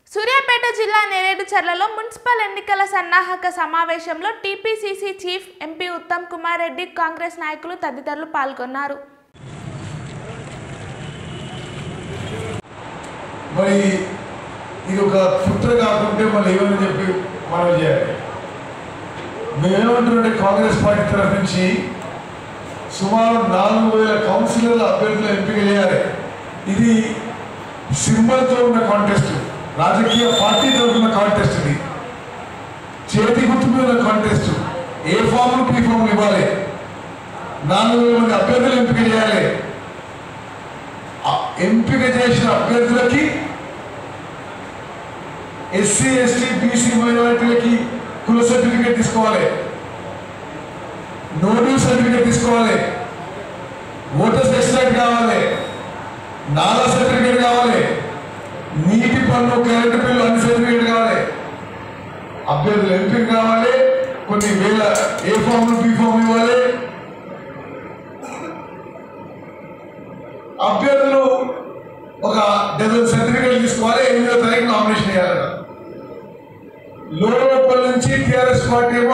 సూర్యాపేట జిల్లా నేరేడుచర్లలో మున్సిపల్ ఎన్నికల సన్నాహక సమావేశంలో TPCC chief MP Uttam Kumar Reddy Congress నాయకులు తదితరులు పాల్గొన్నారు మరి ఇది ఒక కుట్ర కాకుంటే మళ్ళీ ఏమని చెప్పి మనం చేయాలి మేమేమంటున్నాం కాంగ్రెస్ పార్టీ తరఫు నుంచి సుమారు నాలుగు వేల కౌన్సిలర్ల అభ్యర్థులు ఎంపిక చేయాలి ఇది సింబల్తో ఉన్న కాంటెస్ట్ రాజకీయ పార్టీతో ఉన్న కాంటెస్ట్ ఇది చేతి గుర్తు మీద ఉన్న కాంటెస్ట్ ఏ ఫామ్లు పీ ఫామ్లు ఇవ్వాలి నాలుగు వేల మంది అభ్యర్థులు ఎంపిక చేయాలి ఆ ఎంపిక చేసిన అభ్యర్థులకి ఎస్సీ ఎస్టీ బీసీ మైనారిటీలకి కుల సర్టిఫికేట్ తీసుకోవాలి నోటు సర్టిఫికేట్ తీసుకోవాలి ఓటర్స్ ఎక్స్ట్రాక్ట్ కావాలి నాలా సర్టిఫికేట్ కావాలి నీటి పన్ను కరెంటు బిల్లు అన్ని సర్టిఫికేట్ కావాలి అభ్యర్థులు ఎంపిక కావాలి కొన్ని వేల ఏ ఫామ్ బి ఫామ్ ఇవ్వాలి అభ్యర్థులు ఒక డజన్ సర్టిఫికేట్ తీసుకోవాలి ఎనిమిదో తారీఖు నామినేషన్ చేయాలట లోపల నుంచి టీఆర్ఎస్ పార్టీ ఏమో